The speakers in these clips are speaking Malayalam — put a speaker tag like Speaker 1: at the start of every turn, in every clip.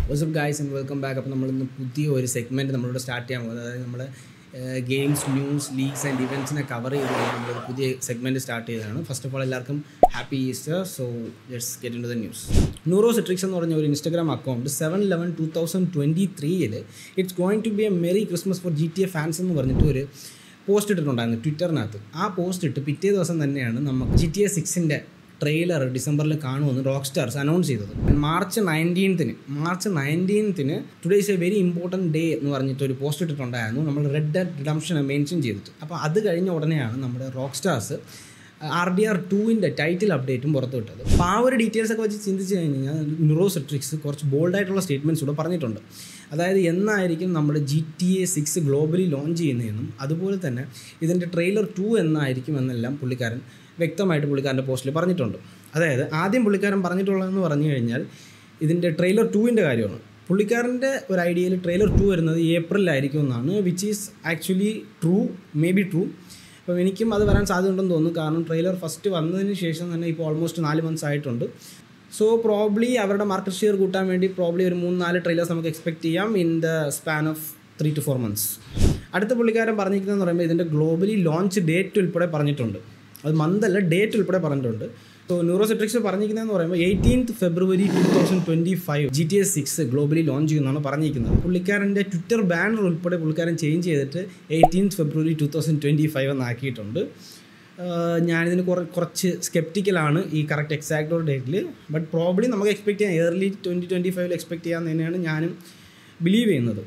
Speaker 1: WhatsApp guys and welcome back അപ്പോൾ നമ്മളിന്ന് പുതിയ ഒരു സെഗ്മെൻറ്റ് നമ്മളിവിടെ സ്റ്റാർട്ട് ചെയ്യാൻ പോകുന്നത് അതായത് നമ്മൾ ഗെയിംസ് ന്യൂസ് ലീഗ്സ് ആൻഡ് ഇവൻറ്റ്സിനെ കവർ ചെയ്തുകൊണ്ട് നമ്മളൊരു പുതിയ സെഗ്മെൻറ്റ് സ്റ്റാർട്ട് ചെയ്തതാണ് ഫസ്റ്റ് ഓഫ് ഓൾ എല്ലാവർക്കും happy Easter so let's get into the news ന്യൂറോ സെട്രിക്സ് എന്ന് പറഞ്ഞ ഒരു Instagram account seven eleven two thousand twenty ത്രീയിൽ it's going to be a merry Christmas for G T A fans എന്ന് പറഞ്ഞിട്ട് ഒരു പോസ്റ്റ് ഇട്ടിട്ടുണ്ടായിരുന്നു ട്വിറ്ററിനകത്ത് ആ പോസ്റ്റ് ഇട്ട് പിറ്റേ ദിവസം തന്നെയാണ് നമുക്ക് ജി ടി എ സിക്സിൻ്റെ ട്രെയിലർ ഡിസംബറിൽ കാണുമെന്ന് റോക്ക് സ്റ്റാർസ് അനൗൺസ് ചെയ്തത് മാർച്ച് നയൻറ്റീൻത്തിന് മാർച്ച് നയൻറ്റീൻത്തിന് today is a very important day എന്ന് പറഞ്ഞിട്ട് ഒരു പോസ്റ്റ് ഇട്ടിട്ടുണ്ടായിരുന്നു നമ്മൾ റെഡ് ഡെഡ് റിഡംഷൻ മെൻഷൻ ചെയ്തിട്ട് അപ്പോൾ അത് കഴിഞ്ഞ ഉടനെയാണ് നമ്മുടെ Rock Stars R D R ടൂവിൻ്റെ ടൈറ്റിൽ അപ്ഡേറ്റും പുറത്തു വിട്ടത് അപ്പോൾ ആ ഒരു ഡീറ്റെയിൽസ് ഒക്കെ വെച്ച് ചിന്തിച്ച് കഴിഞ്ഞാൽ ന്യൂറോസെട്രിക്സ് കുറച്ച് ബോൾഡായിട്ടുള്ള സ്റ്റേറ്റ്മെൻറ്റ്സ് കൂടെ പറഞ്ഞിട്ടുണ്ട് അതായത് എന്നായിരിക്കും നമ്മുടെ G T A six globally launch ചെയ്യുന്നതെന്നും അതുപോലെ തന്നെ ഇതിൻ്റെ ട്രെയിലർ ടു എന്നായിരിക്കും എന്നെല്ലാം പുള്ളിക്കാരൻ വ്യക്തമായിട്ട് പുള്ളിക്കാരൻ്റെ പോസ്റ്റിൽ പറഞ്ഞിട്ടുണ്ട് അതായത് ആദ്യം പുള്ളിക്കാരൻ പറഞ്ഞിട്ടുള്ളതെന്ന് പറഞ്ഞു കഴിഞ്ഞാൽ ഇതിൻ്റെ ട്രെയിലർ ടുവിൻ്റെ കാര്യമാണ് പുള്ളിക്കാരൻ്റെ ഒരു ഐഡിയയിൽ ട്രെയിലർ ടു വരുന്നത് ഏപ്രിലായിരിക്കും എന്നാണ് which is actually true may be true അപ്പോൾ എനിക്കും അത് വരാൻ സാധ്യതയുണ്ടെന്ന് തോന്നുന്നു കാരണം ട്രെയിലർ ഫസ്റ്റ് വന്നതിന് ശേഷം തന്നെ ഇപ്പോൾ ഓൾമോസ്റ്റ് നാല് മന്ത്സ് ആയിട്ടുണ്ട് സോ പ്രോബ്ലി അവരുടെ മാർക്കറ്റ് ഷെയർ കൂട്ടാൻ വേണ്ടി പ്രോബ്ലി ഒരു മൂന്ന് നാല് ട്രെയിലേഴ്സ് നമുക്ക് എക്സ്പെക്ട് ചെയ്യാം in the span of three to four months അടുത്ത പുള്ളിക്കാരൻ പറഞ്ഞിരിക്കുന്നതെന്ന് പറയുമ്പോൾ ഇതിൻ്റെ ഗ്ലോബലി ലോഞ്ച് ഡേറ്റ് ഉൾപ്പെടെ പറഞ്ഞിട്ടുണ്ട് അത് മന്തല്ല ഡേറ്റ് ഉൾപ്പെടെ പറഞ്ഞിട്ടുണ്ട് സോ ന്യൂറോസെട്രിക്സ് പറഞ്ഞിരിക്കുന്നതെന്ന് പറയുമ്പോൾ eighteenth February two thousand twenty five G T S six globally launch ചെയ്യുന്നതാണ് പറഞ്ഞിരിക്കുന്നത് പുള്ളിക്കാരൻ്റെ ട്വിറ്റർ ബാനർ ഉൾപ്പെടെ പുള്ളിക്കാരൻ ചേഞ്ച് ചെയ്തിട്ട് eighteenth February two thousand twenty five എന്നാക്കിയിട്ടുണ്ട് ഞാനിതിന് കുറ കുറച്ച് സ്കെപ്റ്റിക്കലാണ് ഈ കറക്റ്റ് എക്സാക്ട് ഒരു ഡേറ്റിൽ ബട്ട് പ്രോബ്ലി നമുക്ക് എക്സ്പെക്ട് ചെയ്യാം ഇയർലി ട്വൻറ്റി ട്വൻറ്റി ഫൈവിൽ എക്സ്പെക്ട് ചെയ്യാൻ തന്നെയാണ് ഞാനും ബിലീവ് ചെയ്യുന്നത്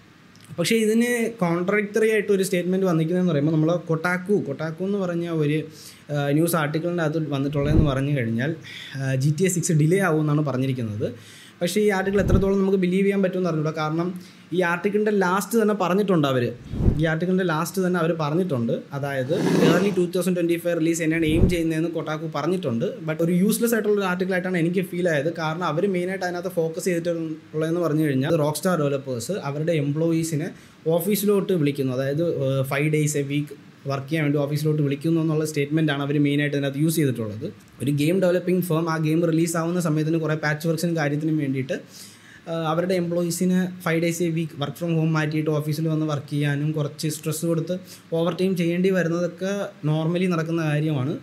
Speaker 1: പക്ഷേ ഇതിന് കോൺട്രഡിക്ടറി ആയിട്ട് ഒരു സ്റ്റേറ്റ്മെൻറ്റ് വന്നിരിക്കുന്നതെന്ന് പറയുമ്പോൾ നമ്മൾ കൊട്ടാക്കു കൊട്ടാക്കു എന്ന് പറഞ്ഞ ഒരു ന്യൂസ് ആർട്ടിക്കിളിൻ്റെ അകത്ത് വന്നിട്ടുള്ളതെന്ന് പറഞ്ഞു കഴിഞ്ഞാൽ G T A six delay ആകുമെന്നാണ് പറഞ്ഞിരിക്കുന്നത് പക്ഷേ ഈ ആർട്ടിക്കിൾ എത്രത്തോളം നമുക്ക് ബിലീവ് ചെയ്യാൻ പറ്റുമെന്ന് അറിഞ്ഞൂടാ കാരണം ഈ ആർട്ടിക്കിളിൻ്റെ ലാസ്റ്റ് തന്നെ പറഞ്ഞിട്ടുണ്ട് അവർ ഈ ആർട്ടിക്കിളിൻ്റെ ലാസ്റ്റ് തന്നെ അവർ പറഞ്ഞിട്ടുണ്ട് അതായത് early two thousand twenty five release തന്നെയാണ് എയിം ചെയ്യുന്നതെന്ന് കൊട്ടാക്കു പറഞ്ഞിട്ടുണ്ട് ബട്ട് ഒരു യൂസ്ലെസ് ആയിട്ടുള്ള ഒരു ആർട്ടിക്കിളായിട്ടാണ് എനിക്ക് ഫീൽ ആയത് കാരണം അവർ മെയിനായിട്ട് അതിനകത്ത് ഫോക്കസ് ചെയ്തിട്ടുള്ളതെന്ന് പറഞ്ഞു കഴിഞ്ഞാൽ റോക്ക് സ്റ്റാർ ഡെവലപ്പേഴ്സ് അവരുടെ എംപ്ലോയീസിനെ ഓഫീസിലോട്ട് വിളിക്കുന്നു അതായത് five days a week work ചെയ്യാൻ വേണ്ടി ഓഫീസിലോട്ട് വിളിക്കുന്നു എന്നുള്ള സ്റ്റേറ്റ്മെൻ്റ് ആണ് അവർ മെയിനായിട്ട് അതിനകത്ത് യൂസ് ചെയ്തിട്ടുള്ളത് ഒരു ഗെയിം ഡെവലപ്പിംഗ് ഫേം ആ ഗെയിം റിലീസ് ആവുന്ന സമയത്തിന് കുറേ പാച്ച് വർക്ക്സിനും കാര്യത്തിനും വേണ്ടിയിട്ട് അവരുടെ എംപ്ലോയീസിന് five days a week work from home മാറ്റിയിട്ട് ഓഫീസിൽ വന്ന് വർക്ക് ചെയ്യാനും കുറച്ച് സ്ട്രെസ് കൊടുത്ത് ഓവർ ടൈം ചെയ്യേണ്ടി വരുന്നതൊക്കെ നോർമലി നടക്കുന്ന കാര്യമാണ്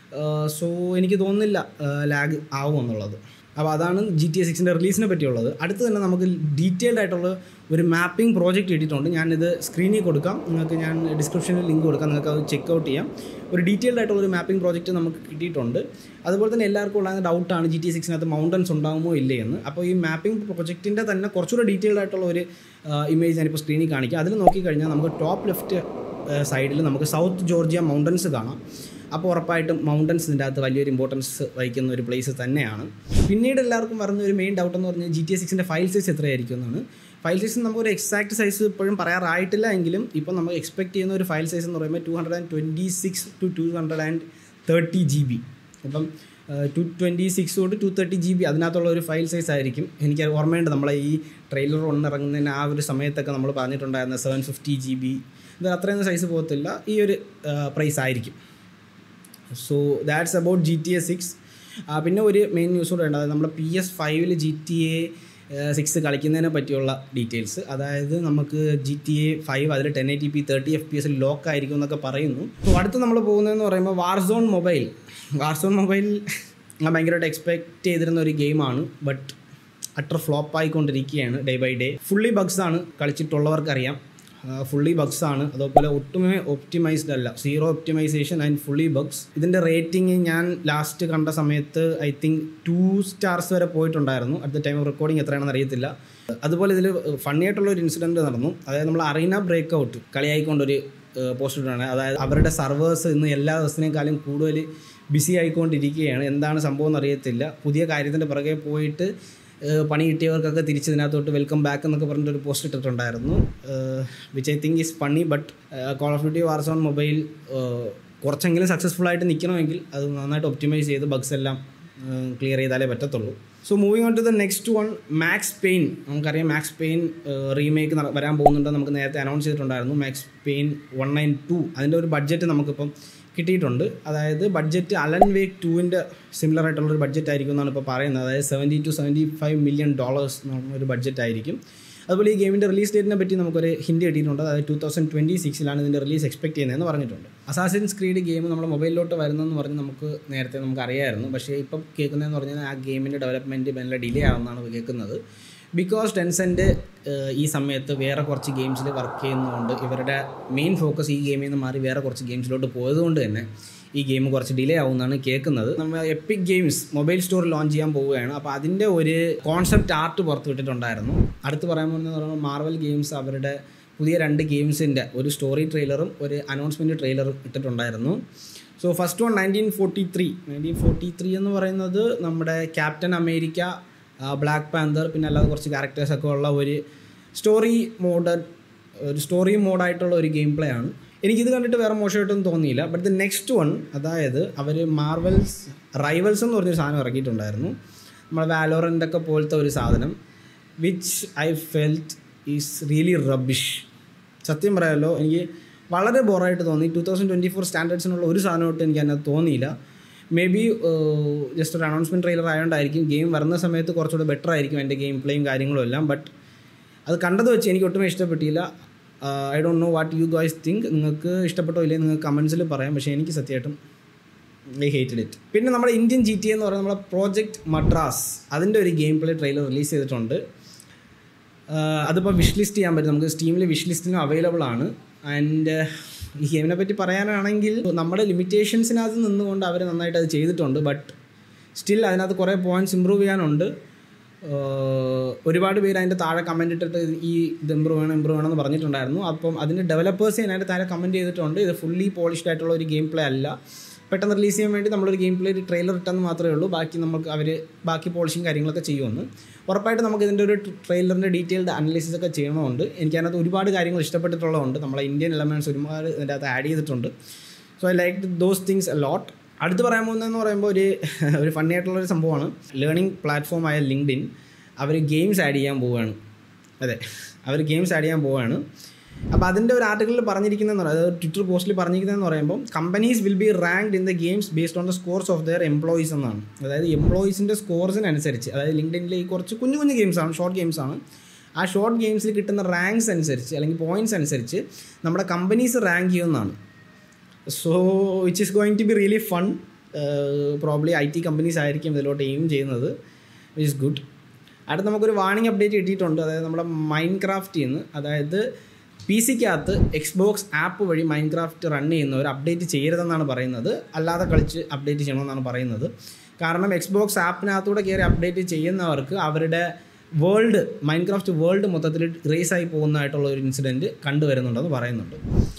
Speaker 1: സോ എനിക്ക് തോന്നുന്നില്ല ലാഗ് ആവും എന്നുള്ളത് അപ്പോൾ അതാണ് ജി ടി എ സിക്സിൻ്റെ റിലീസിനെ പറ്റിയുള്ളത് അടുത്ത് തന്നെ നമുക്ക് ഡീറ്റെയിൽഡ് ആയിട്ടുള്ള ഒരു മാപ്പിംഗ് പ്രോജക്റ്റ് ഇട്ടിട്ടുണ്ട് ഞാനിത് സ്ക്രീനിൽ കൊടുക്കാം നിങ്ങൾക്ക് ഞാൻ ഡിസ്ക്രിപ്ഷനിൽ ലിങ്ക് കൊടുക്കാം നിങ്ങൾക്ക് അത് ചെക്ക് ഔട്ട് ചെയ്യാം ഒരു ഡീറ്റെയിൽഡ് ആയിട്ടുള്ള ഒരു മാപ്പിംഗ് പ്രോജക്റ്റ് നമുക്ക് കിട്ടിയിട്ടുണ്ട് അതുപോലെ തന്നെ എല്ലാവർക്കും ഉള്ള ഡൗട്ടാണ് ജി ടി എ സിക്സിനകത്ത് മൗണ്ടൻസ് ഉണ്ടാകുമോ ഇല്ലേ എന്ന് അപ്പോൾ ഈ മാപ്പിംഗ് പ്രോജക്റ്റിൻ്റെ തന്നെ കുറച്ചുകൂടെ ഡീറ്റെയിൽഡ് ആയിട്ടുള്ള ഒരു ഇമേജ് ഞാനിപ്പോൾ സ്ക്രീനിൽ കാണിക്കാം അതിൽ നോക്കിക്കഴിഞ്ഞാൽ നമുക്ക് ടോപ്പ് ലെഫ്റ്റ് സൈഡിൽ നമുക്ക് സൗത്ത് ജോർജിയ മൗണ്ടൻസ് കാണാം അപ്പോൾ ഉറപ്പായിട്ടും മൗണ്ടൻസ് ഇതിൻ്റെ അകത്ത് വലിയൊരു ഇമ്പോർട്ടൻസ് വഹിക്കുന്ന ഒരു പ്ലേസ് തന്നെയാണ് പിന്നീട് എല്ലാവർക്കും വരുന്ന ഒരു മെയിൻ ഡൗട്ട് എന്ന് പറഞ്ഞാൽ ജി ടി എസ് സിക്സിൻ്റെ ഫയൽ സൈസ് എത്രയായിരിക്കും എന്നാണ് ഫയൽ സൈസ് നമുക്കൊരു എക്സാക്ട് സൈസ് ഇപ്പോഴും പറയാറായിട്ടില്ല എങ്കിലും ഇപ്പോൾ നമുക്ക് എക്സ്പെക്ട് ചെയ്യുന്ന ഒരു ഫയൽ സൈസ് എന്ന് പറയുമ്പോൾ two hundred and twenty six to two hundred and thirty G B അപ്പം ടു ട്വൻറ്റി സിക്സ് തൊട്ട് ടു തേർട്ടി ജി ബി അതിനകത്തുള്ള ഒരു ഫയൽ സൈസ് ആയിരിക്കും എനിക്ക് ഓർമ്മയുണ്ട് നമ്മളെ ഈ ട്രെയിലർ ഒന്നിറങ്ങുന്നതിന് ആ ഒരു സമയത്തൊക്കെ നമ്മൾ പറഞ്ഞിട്ടുണ്ടായിരുന്ന സെവൻ ഫിഫ്റ്റി ജി ബി ഇത് അത്രയൊന്നും സൈസ് പോകത്തില്ല ഈ ഒരു പ്രൈസ് ആയിരിക്കും so that's about G T A six പിന്നെ ഒരു മെയിൻ ന്യൂസ് കൂടെ ഉണ്ട് അതായത് നമ്മുടെ പി എസ് ഫൈവിൽ ജി ടി എ സിക്സ് കളിക്കുന്നതിനെ പറ്റിയുള്ള ഡീറ്റെയിൽസ് അതായത് നമുക്ക് ജി ടി എ ഫൈവ് അതിൽ ten eighty P thirty F P എസിൽ ലോക്ക് ആയിരിക്കും എന്നൊക്കെ പറയുന്നു സോ അടുത്ത് നമ്മൾ പോകുന്നതെന്ന് പറയുമ്പോൾ വാർസോൺ മൊബൈൽ വാർസോൺ മൊബൈൽ ഞാൻ ഭയങ്കരമായിട്ട് എക്സ്പെക്റ്റ് ചെയ്തിരുന്ന ഒരു ഗെയിമാണ് ബട്ട് അട്ടർ ഫ്ലോപ്പ് ആയിക്കൊണ്ടിരിക്കുകയാണ് day by day fully bugs ആണ് കളിച്ചിട്ടുള്ളവർക്കറിയാം ഫുള്ളി ബഗ്സ് ആണ് അതുപോലെ ഒട്ടുമേ ഒപ്റ്റിമൈസ്ഡ് അല്ല zero optimization and fully bugs ഇതിൻ്റെ റേറ്റിംഗ് ഞാൻ ലാസ്റ്റ് കണ്ട സമയത്ത് ഐ തിങ്ക് ടു സ്റ്റാർസ് വരെ പോയിട്ടുണ്ടായിരുന്നു at the time of recording എത്രയാണെന്ന് അറിയത്തില്ല അതുപോലെ ഇതിൽ ഫണ്ണി ആയിട്ടുള്ള ഒരു ഇൻസിഡൻറ്റ് നടന്നു അതായത് നമ്മൾ അറീന ബ്രേക്ക് ഔട്ട് കളിയായിക്കൊണ്ടൊരു പോസ്റ്റ് ഇട്ടാണ് അതായത് അവരുടെ സർവേഴ്സ് ഇന്ന് എല്ലാ ദിവസത്തിനേക്കാളും കൂടുതൽ ബിസി ആയിക്കൊണ്ടിരിക്കുകയാണ് എന്താണ് സംഭവം എന്നറിയത്തില്ല പുതിയ കാര്യത്തിൻ്റെ പുറകെ പോയിട്ട് പണി കിട്ടിയവർക്കൊക്കെ തിരിച്ച് ഇതിനകത്തോട്ട് വെൽക്കം ബാക്ക് എന്നൊക്കെ പറഞ്ഞിട്ട് ഒരു പോസ്റ്റ് ഇട്ടിട്ടുണ്ടായിരുന്നു which I think is funny but Call of Duty wars on mobile കുറച്ചെങ്കിലും സക്സസ്ഫുൾ ആയിട്ട് നിൽക്കണമെങ്കിൽ അത് നന്നായിട്ട് ഒപ്റ്റിമൈസ് ചെയ്ത് ബഗ്സ് എല്ലാം ക്ലിയർ ചെയ്താലേ പറ്റത്തുള്ളൂ so moving on to the next one Max Payne നമുക്കറിയാം മാക്സ് പെയിൻ റീമേക്ക് വരാൻ പോകുന്നുണ്ട് നമുക്ക് നേരത്തെ അനൗൺസ് ചെയ്തിട്ടുണ്ടായിരുന്നു Max Payne one nine two അതിൻ്റെ ഒരു ബഡ്ജറ്റ് നമുക്കിപ്പം കിട്ടിയിട്ടുണ്ട് അതായത് ബഡ്ജറ്റ് അലൻ വേക്ക് ടുവിൻ്റെ സിമിലർ ആയിട്ടുള്ളൊരു ബഡ്ജറ്റ് ആയിരിക്കും എന്നാണ് ഇപ്പോൾ പറയുന്നത് അതായത് seventy two seventy five million dollars ഒരു ബഡ്ജറ്റ് ആയിരിക്കും അതുപോലെ ഈ ഗെയിമിൻ്റെ റിലീസ് ഡേറ്റിനെ പറ്റി നമുക്കൊരു ഹിൻഡ് കിട്ടിയിട്ടുണ്ട് അതായത് ടു തൗസൻഡ് ട്വൻറ്റി സിക്സിലാണ് ഇതിൻ്റെ റിലീസ് എക്സ്പെക്ട് ചെയ്യുന്നതെന്ന് പറഞ്ഞിട്ടുണ്ട് അസാസിൻസ് ക്രീഡ് ഗെയിം നമ്മുടെ മൊബൈലിലോട്ട് വരുന്നതെന്ന് പറഞ്ഞ് നമുക്ക് നേരത്തെ നമുക്ക് അറിയായിരുന്നു പക്ഷേ ഇപ്പം കേൾക്കുന്നതെന്ന് പറഞ്ഞാൽ ആ ഗെയിമിൻ്റെ ഡെവലപ്മെൻറ്റ് നല്ല ഡിലേ ആവുമെന്നാണ് കേൾക്കുന്നത് ബിക്കോസ് ടെൻസെൻ്റ് ഈ സമയത്ത് വേറെ കുറച്ച് ഗെയിംസിൽ വർക്ക് ചെയ്യുന്നതുകൊണ്ട് ഇവരുടെ മെയിൻ ഫോക്കസ് ഈ ഗെയിമിൽ നിന്ന് മാറി വേറെ കുറച്ച് ഗെയിംസിലോട്ട് പോയതുകൊണ്ട് തന്നെ ഈ ഗെയിം കുറച്ച് ഡിലേ ആവുമെന്നാണ് കേൾക്കുന്നത് നമ്മൾ Epic Games mobile store launch ചെയ്യാൻ പോവുകയാണ് അപ്പോൾ അതിൻ്റെ ഒരു കോൺസെപ്റ്റ് ആർട്ട് പുറത്ത് വിട്ടിട്ടുണ്ടായിരുന്നു അടുത്ത് പറയാൻ പോകുന്നത് പറയുമ്പോൾ മാർവൽ ഗെയിംസ് അവരുടെ പുതിയ രണ്ട് ഗെയിംസിൻ്റെ ഒരു സ്റ്റോറി ട്രെയിലറും ഒരു അനൗൺസ്മെൻറ്റ് ട്രെയിലറും ഇട്ടിട്ടുണ്ടായിരുന്നു so first one nineteen forty three nineteen forty three എന്ന് പറയുന്നത് നമ്മുടെ ക്യാപ്റ്റൻ അമേരിക്ക ബ്ലാക്ക് പാന്തർ പിന്നെ അല്ലാതെ കുറച്ച് ക്യാരക്ടേഴ്സൊക്കെ ഉള്ള ഒരു സ്റ്റോറി മോഡ് ഒരു സ്റ്റോറി മോഡായിട്ടുള്ള ഒരു ഗെയിം പ്ലേ ആണ് എനിക്കിത് കണ്ടിട്ട് വേറെ മോശമായിട്ടൊന്നും തോന്നിയില്ല ബട്ട് ദ നെക്സ്റ്റ് വൺ അതായത് അവർ മാർവൽസ് റൈവൽസ് എന്ന് പറഞ്ഞൊരു സാധനം ഇറക്കിയിട്ടുണ്ടായിരുന്നു നമ്മൾ വാലോറൻ്റ് ഒക്കെ പോലത്തെ ഒരു സാധനം which I felt is really rubbish സത്യം പറയാമല്ലോ എനിക്ക് വളരെ ബോറായിട്ട് തോന്നി ടു തൗസൻഡ് ട്വൻറ്റി ഫോർ സ്റ്റാൻഡേർഡ്സിനുള്ള ഒരു സാധനമായിട്ട് എനിക്ക് അതിനകത്ത് തോന്നിയില്ല മേ ബി ജസ്റ്റ് ഒരു അനൗൺസ്മെൻറ്റ് ട്രെയിലർ ആയതുകൊണ്ടായിരിക്കും ഗെയിം വരുന്ന സമയത്ത് കുറച്ചുകൂടെ ബെറ്റർ ആയിരിക്കും എൻ്റെ ഗെയിം പ്ലേയും കാര്യങ്ങളും എല്ലാം ബട്ട് അത് കണ്ടത് വെച്ച് എനിക്ക് ഒട്ടുമേ ഇഷ്ടപ്പെട്ടില്ല I don't know what you guys think നിങ്ങൾക്ക് ഇഷ്ടപ്പെട്ടോ ഇല്ലേ നിങ്ങൾക്ക് കമൻസിൽ പറയാം പക്ഷേ എനിക്ക് സത്യമായിട്ടും ഐ ഹേറ്റഡ് ഇറ്റ് പിന്നെ നമ്മുടെ ഇന്ത്യൻ ജി ടി എന്ന് പറയുന്നത് നമ്മുടെ പ്രോജക്റ്റ് മദ്രാസ് അതിൻ്റെ ഒരു ഗെയിം പ്ലേ ട്രെയിലർ റിലീസ് ചെയ്തിട്ടുണ്ട് അതിപ്പോൾ വിഷ് ലിസ്റ്റ് ചെയ്യാൻ പറ്റും നമുക്ക് സ്റ്റീമിൽ വിഷ് ലിസ്റ്റിനും അവൈലബിൾ ആണ് ആൻഡ് ഈ ഗെയിമിനെ പറ്റി പറയാനാണെങ്കിൽ നമ്മുടെ ലിമിറ്റേഷൻസിനകത്ത് നിന്നുകൊണ്ട് അവർ നന്നായിട്ട് അത് ചെയ്തിട്ടുണ്ട് ബട്ട് സ്റ്റിൽ അതിനകത്ത് കുറേ പോയിൻറ്റ്സ് ഇമ്പ്രൂവ് ചെയ്യാനുണ്ട് ഒരുപാട് പേര് അതിൻ്റെ താഴെ കമൻറ്റ് ഇട്ടിട്ട് ഈ ഇത് ഇമ്പ്രൂവ് വേണം ഇമ്പ്രൂവ് വേണം എന്ന് പറഞ്ഞിട്ടുണ്ടായിരുന്നു അപ്പം അതിൻ്റെ ഡെവലപ്പേഴ്സ് അതിൻ്റെ താഴെ കമൻറ്റ് ചെയ്തിട്ടുണ്ട് ഇത് ഫുള്ളി പോളിഷ്ഡ് ആയിട്ടുള്ള ഒരു ഗെയിം പ്ലേ അല്ല പെട്ടെന്ന് റിലീസ് ചെയ്യാൻ വേണ്ടി നമ്മളൊരു ഗെയിം പ്ലേ ഒരു ട്രെയിലർ ഇട്ടെന്ന് മാത്രമേ ഉള്ളൂ ബാക്കി നമുക്ക് അവർ ബാക്കി പോളിഷിങ് കാര്യങ്ങളൊക്കെ ചെയ്യുമെന്ന് ഉറപ്പായിട്ട് നമുക്ക് ഇതിൻ്റെ ഒരു ട്രെയിലറിൻ്റെ ഡീറ്റെയിൽഡ് അനലിസിസ് ഒക്കെ ചെയ്യണമുണ്ട് എനിക്ക് അതിനകത്ത് ഒരുപാട് കാര്യങ്ങൾ ഇഷ്ടപ്പെട്ടിട്ടുള്ളതുണ്ട് നമ്മളെ ഇന്ത്യൻ എലമെൻറ്റ്സ് ഒരുപാട് ഇതിൻ്റെ അകത്ത് ആഡ് ചെയ്തിട്ടുണ്ട് so I like those things a lot അടുത്ത് പറയാൻ പോകുന്നതെന്ന് പറയുമ്പോൾ ഒരു ഒരു ഫണ്ണി ആയിട്ടുള്ളൊരു സംഭവമാണ് ലേണിംഗ് പ്ലാറ്റ്ഫോമായ ലിങ്ക്ഡിൻ അവർ ഗെയിംസ് ആഡ് ചെയ്യാൻ പോവുകയാണ് അതെ അവർ ഗെയിംസ് ആഡ് ചെയ്യാൻ പോവുകയാണ് അപ്പോൾ അതിൻ്റെ ഒരു ആർട്ടിക്കിളിൽ പറഞ്ഞിരിക്കുന്നതെന്ന് പറയുന്നത് അതായത് ട്വിറ്റർ പോസ്റ്റിൽ പറഞ്ഞിരിക്കുന്നതെന്ന് പറയുമ്പോൾ companies will be ranked in the games based on the scores of their employees എന്നാണ് അതായത് എംപ്ലോയീസിൻ്റെ സ്കോർസിനനുസരിച്ച് അതായത് ലിങ്ക്ഡിനിലെ ഈ കുറച്ച് കുഞ്ഞു കുഞ്ഞു ഗെയിംസാണ് ഷോർട്ട് ഗെയിംസാണ് ആ ഷോർട്ട് ഗെയിംസിൽ കിട്ടുന്ന റാങ്ക്സ് അനുസരിച്ച് അല്ലെങ്കിൽ പോയിൻറ്റ്സ് അനുസരിച്ച് നമ്മുടെ കമ്പനീസ് റാങ്ക് ചെയ്യുന്നതാണ് so which is going to be really fun probably I T companies ആയിരിക്കും ഇതിലോട്ട് എയിം ചെയ്യുന്നത് വിച്ച് ഇസ് ഗുഡ് അടുത്ത് നമുക്കൊരു വാണിംഗ് അപ്ഡേറ്റ് കിട്ടിയിട്ടുണ്ട് അതായത് നമ്മുടെ മൈൻഡ് ക്രാഫ്റ്റിൽ നിന്ന് അതായത് പി സിക്കകത്ത് എക്സ്ബോക്സ് ആപ്പ് വഴി മൈൻഡ് ക്രാഫ്റ്റ് റൺ ചെയ്യുന്നവർ അപ്ഡേറ്റ് ചെയ്യരുതെന്നാണ് പറയുന്നത് അല്ലാതെ കളിച്ച് അപ്ഡേറ്റ് ചെയ്യണമെന്നാണ് പറയുന്നത് കാരണം എക്സ്ബോക്സ് ആപ്പിനകത്തൂടെ കയറി അപ്ഡേറ്റ് ചെയ്യുന്നവർക്ക് അവരുടെ വേൾഡ് മൈൻഡ് ക്രാഫ്റ്റ് വേൾഡ് മൊത്തത്തിൽ റേസ് ആയി പോകുന്നതായിട്ടുള്ള ഒരു ഇൻസിഡൻറ്റ് കണ്ടുവരുന്നുണ്ടെന്ന് പറയുന്നുണ്ട്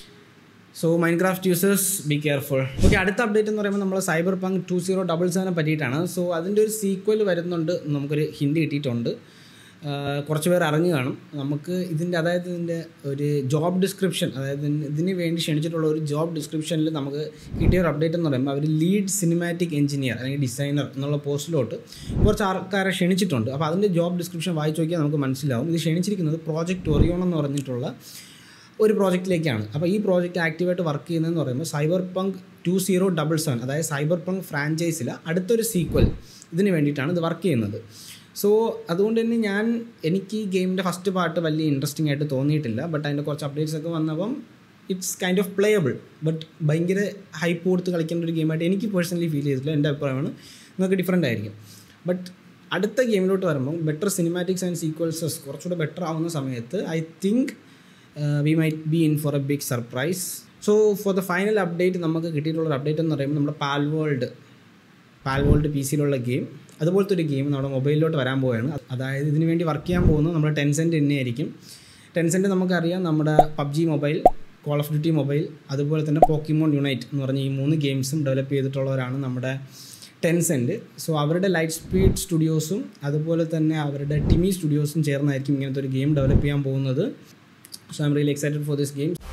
Speaker 1: so Minecraft users be careful okay അടുത്ത അപ്ഡേറ്റ് എന്ന് പറയുമ്പോൾ നമ്മൾ cyber Cyberpunk two zero double സെവനെ പറ്റിയിട്ടാണ് സോ അതിൻ്റെ ഒരു സീക്വൽ വരുന്നുണ്ട് നമുക്കൊരു ഹിന്ദി കിട്ടിയിട്ടുണ്ട് കുറച്ച് പേർ അറിഞ്ഞു കാണും നമുക്ക് ഇതിൻ്റെ അതായത് ഇതിൻ്റെ ഒരു ജോബ് ഡിസ്ക്രിപ്ഷൻ അതായത് ഇതിന് വേണ്ടി ക്ഷണിച്ചിട്ടുള്ള ഒരു ജോബ് ഡിസ്ക്രിപ്ഷനിൽ നമുക്ക് കിട്ടിയ ഒരു അപ്ഡേറ്റ് എന്ന് പറയുമ്പോൾ അവർ ലീഡ് സിനിമാറ്റിക് എഞ്ചിനീയർ അല്ലെങ്കിൽ ഡിസൈനർ എന്നുള്ള പോസ്റ്റിലോട്ട് കുറച്ച് ആൾക്കാരെ ക്ഷണിച്ചിട്ടുണ്ട് അപ്പോൾ അതിൻ്റെ ജോബ് ഡിസ്ക്രിപ്ഷൻ വായിച്ച് നോക്കിയാൽ നമുക്ക് മനസ്സിലാവും ഇത് ക്ഷണിച്ചിരിക്കുന്നത് പ്രോജക്റ്റ് ഒറിയോൺ എന്ന് പറഞ്ഞിട്ടുള്ള ഒരു പ്രോജക്റ്റിലേക്കാണ് അപ്പോൾ ഈ പ്രോജക്റ്റ് ആക്റ്റീവായിട്ട് വർക്ക് ചെയ്യുന്നതെന്ന് പറയുമ്പോൾ Cyberpunk two zero double seven അതായത് സൈബർ പങ്ക് ഫ്രാഞ്ചൈസിൽ അടുത്തൊരു സീക്വൽ ഇതിന് വേണ്ടിയിട്ടാണ് ഇത് വർക്ക് ചെയ്യുന്നത് സോ അതുകൊണ്ട് തന്നെ ഞാൻ എനിക്ക് ഈ ഗെയിമിൻ്റെ ഫസ്റ്റ് പാർട്ട് വലിയ ഇൻട്രസ്റ്റിംഗ് ആയിട്ട് തോന്നിയിട്ടില്ല ബട്ട് അതിൻ്റെ കുറച്ച് അപ്ഡേറ്റ്സ് ഒക്കെ വന്നപ്പം it's kind of playable but ഭയങ്കര ഹൈപ്പ് കൊടുത്ത് കളിക്കേണ്ട ഒരു ഗെയിമായിട്ട് എനിക്ക് പേഴ്സണലി ഫീൽ ചെയ്തിട്ടില്ല എൻ്റെ അഭിപ്രായമാണ് നിങ്ങൾക്ക് ഡിഫറെൻ്റ് ആയിരിക്കും ബട്ട് അടുത്ത ഗെയിമിലോട്ട് വരുമ്പോൾ ബെറ്റർ സിനിമാറ്റിക്സ് ആൻഡ് സീക്വൽസസ് കുറച്ചുകൂടെ ബെറ്റർ ആവുന്ന സമയത്ത് I think we might be in for a big surprise so for the final update നമുക്ക് കിട്ടിയിട്ടുള്ള അപ്ഡേറ്റ് എന്ന് പറയുമ്പോൾ നമ്മുടെ പാൽ വേൾഡ് പാൽ വേൾഡ് പി സിയിലുള്ള ഗെയിം അതുപോലത്തെ ഒരു ഗെയിം നമ്മുടെ മൊബൈലിലോട്ട് വരാൻ പോവുകയാണ് അതായത് ഇതിന് വേണ്ടി വർക്ക് ചെയ്യാൻ പോകുന്നത് നമ്മുടെ ടെൻസെൻറ്റ് തന്നെയായിരിക്കും ടെൻസെൻറ്റ് നമുക്കറിയാം നമ്മുടെ PUBG mobile Call of Duty mobile അതുപോലെ തന്നെ പോക്കിമോൺ യുണൈറ്റ് എന്ന് പറഞ്ഞ ഈ മൂന്ന് ഗെയിംസും ഡെവലപ്പ് ചെയ്തിട്ടുള്ളവരാണ് നമ്മുടെ ടെൻസെൻറ്റ് സോ അവരുടെ ലൈറ്റ് സ്പീഡ് സ്റ്റുഡിയോസും അതുപോലെ തന്നെ അവരുടെ ടിമി സ്റ്റുഡിയോസും ചേർന്നായിരിക്കും ഇങ്ങനത്തെ ഒരു ഗെയിം ഡെവലപ്പ് ചെയ്യാൻ പോകുന്നത് so I'm really excited for this game